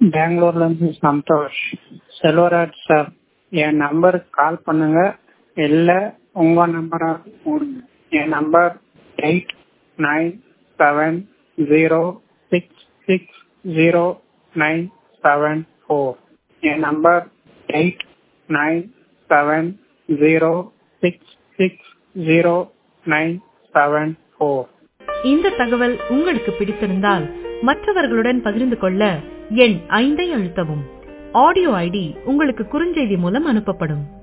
பெங்களூர்ல இருந்து சந்தோஷ் செல்வராஜ் சார் என் நம்பருக்கு கால் பண்ணுங்க இல்ல உங்க நம்பரா போடுங்க என் number eight nine seven zero six six zero nine seven four என் number eight nine seven zero six six zero nine seven four இந்த தகவல் உங்களுக்கு பிடித்திருந்தால் மற்றவர்களுடன் பகிர்ந்து கொள்ள எண் ஐந்தை அழுத்தவும் ஆடியோ ஐடி உங்களுக்கு குறுஞ்செய்தி மூலம் அனுப்பப்படும்